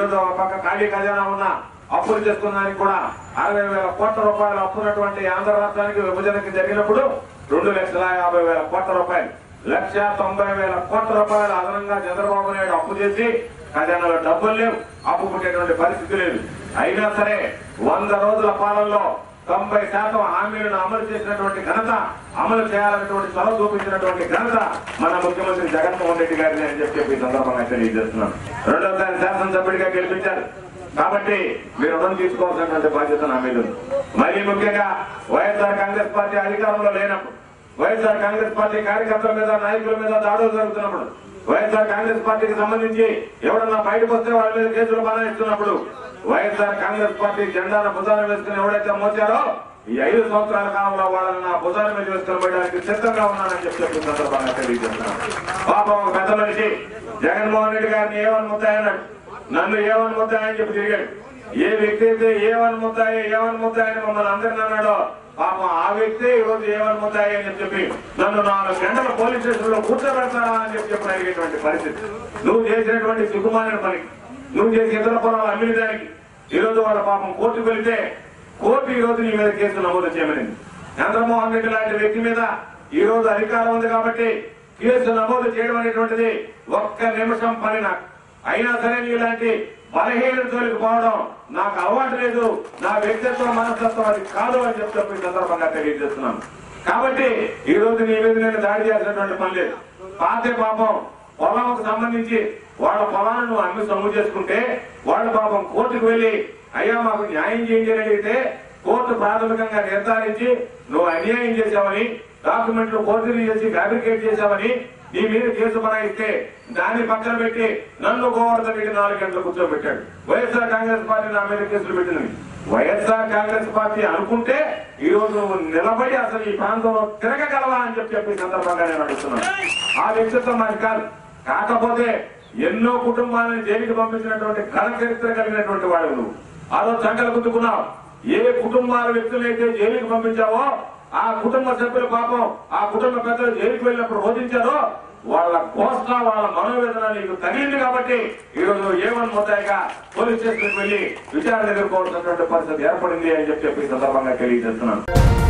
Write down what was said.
రోజు ఒక పక్క ఖాళీ ఖజానా ఉన్న అప్పులు చేసుకున్నానికి కూడా అరవై వేల కోట్ల రూపాయలు అప్పున్నటువంటి ఆంధ్ర రాష్ట్రానికి విభజనకి జరిగినప్పుడు రెండు లక్షల యాభై వేల కోట్ల రూపాయలు లక్ష తొంభై వేల కోట్ల రూపాయలు అదనంగా చంద్రబాబు నాయుడు అప్పు చేసి ఖజానాలో డబ్బులు లేవు అప్పు పుట్టేటువంటి పరిస్థితి లేదు అయినా సరే వంద రోజుల పాలనలో తొంభై శాతం హామీలను అమలు చేసినటువంటి ఘనత అమలు చేయాలనేటువంటి చొరవ చూపించినటువంటి ఘనత మన ముఖ్యమంత్రి జగన్మోహన్ రెడ్డి గారిని అని చెప్పి ఈ సందర్భంగా తెలియజేస్తున్నాను రెండోసారి శాసనసభ్యుడిగా గెలిపించారు కాబట్టి మీరు రుణం తీసుకోవాల్సినటువంటి బాధ్యత నా మీద ఉంది మరీ ముఖ్యంగా వైఎస్ఆర్ కాంగ్రెస్ పార్టీ అధికారంలో లేనప్పుడు వైఎస్ఆర్ కాంగ్రెస్ పార్టీ కార్యకర్తల మీద నాయకుల మీద దాడులు జరుగుతున్నప్పుడు వైఎస్ఆర్ కాంగ్రెస్ పార్టీకి సంబంధించి ఎవడన్నా బయటకు వస్తే వాళ్ళ మీద కేసులు బనాయిస్తున్నప్పుడు వైఎస్ఆర్ కాంగ్రెస్ పార్టీ జెండాను భుజాన వేసుకుని ఎవడైతే మోచారో ఈ ఐదు సంవత్సరాల కాలంలో వాళ్ళని నా భుజాన మీద వేసుకుని పోయడానికి సిద్ధంగా ఉన్నానని చెప్పి చెప్పిన సందర్భంగా తెలియజేస్తున్నాను పాపం ఒక పెద్ద మనిషి జగన్మోహన్ రెడ్డి గారిని ఏమని ముద్దాయన్నాడు నన్ను ఏమని ముద్దాయని చెప్పి తిరిగాడు ఏ వ్యక్తి అయితే ఏమని ముద్దాయి ఏమని ముద్దాయని మమ్మల్ని అందరిని అన్నాడో పాపం ఆ వ్యక్తి ఈ రోజు ఏమని ముద్దాయి అని చెప్పి నన్ను నాలుగు గంటల పోలీస్ స్టేషన్ లో కూర్చోబెడతారా అని చెప్పి చెప్పి అడిగేటువంటి పరిస్థితి నువ్వు చేసినటువంటి సిగ్గుమాలిన పనికి నువ్వు చేసి ఇతర పొలాలు అమ్మిన దానికి ఈ రోజు వాళ్ళ పాపం కోర్టుకు వెళితే కోర్టు ఈ రోజు నీ మీద కేసు నమోదు చేయమనింది చంద్రమోహన్ రెడ్డి లాంటి వ్యక్తి మీద ఈ రోజు అధికారం ఉంది కాబట్టి కేసు నమోదు చేయడం అనేటువంటిది ఒక్క నిమిషం పని నాకు అయినా సరే నీలాంటి బలహీన జోలికి పోవడం నాకు అలవాటు లేదు నా వ్యక్తిత్వం మనస్తత్వం అది కాదు అని చెప్పి చెప్పి ఈ సందర్భంగా తెలియజేస్తున్నాను కాబట్టి ఈ రోజు నీ మీద నేను దాడి చేసినటువంటి పని లేదు పాతే పాపం పొలంకు సంబంధించి వాళ్ళ పొలాన్ని నువ్వు అమ్మి సొమ్ము చేసుకుంటే వాళ్ళ పాపం కోర్టుకు వెళ్లి అయ్యా మాకు న్యాయం చేయండి అని అడిగితే కోర్టు ప్రాథమికంగా నిర్ధారించి నువ్వు అన్యాయం చేశావని డాక్యుమెంట్లు ఫోర్జరీ చేసి ఫ్యాబ్రికేట్ చేశావని నీ మీద కేసు బనాయిస్తే దాన్ని పక్కన పెట్టి నన్ను గోవర్ధ పెట్టి నాలుగు గంటలు కూర్చోబెట్టాడు వైఎస్ఆర్ కాంగ్రెస్ పార్టీ నా మీద కేసులు పెట్టింది వైఎస్ఆర్ కాంగ్రెస్ పార్టీ అనుకుంటే ఈ రోజు నువ్వు నిలబడి అసలు ఈ ప్రాంతంలో తిరగగలవా అని చెప్పి చెప్పి ఈ సందర్భంగా నేను అడుగుతున్నాను ఆ వ్యక్తిత్వం నాకు కాదు కాకపోతే ఎన్నో కుటుంబాలను జైలుకి పంపించినటువంటి ఘన చరిత్ర కలిగినటువంటి వాడు నువ్వు ఆ రోజు సంకలు గుద్దుకున్నావు ఏ కుటుంబాల వ్యక్తులైతే జైలుకి పంపించావో ఆ కుటుంబ సభ్యుల పాపం ఆ కుటుంబ పెద్దలు జైలుకి వెళ్ళినప్పుడు రోధించారో వాళ్ళ కోస్త వాళ్ళ మనోవేదన నీకు తగిలింది కాబట్టి ఈ రోజు ఏమని మొత్తాయిగా పోలీస్ స్టేషన్కి వెళ్లి విచారణ ఎదుర్కోవాల్సినటువంటి పరిస్థితి ఏర్పడింది అని చెప్పి చెప్పి ఈ సందర్భంగా తెలియజేస్తున్నాను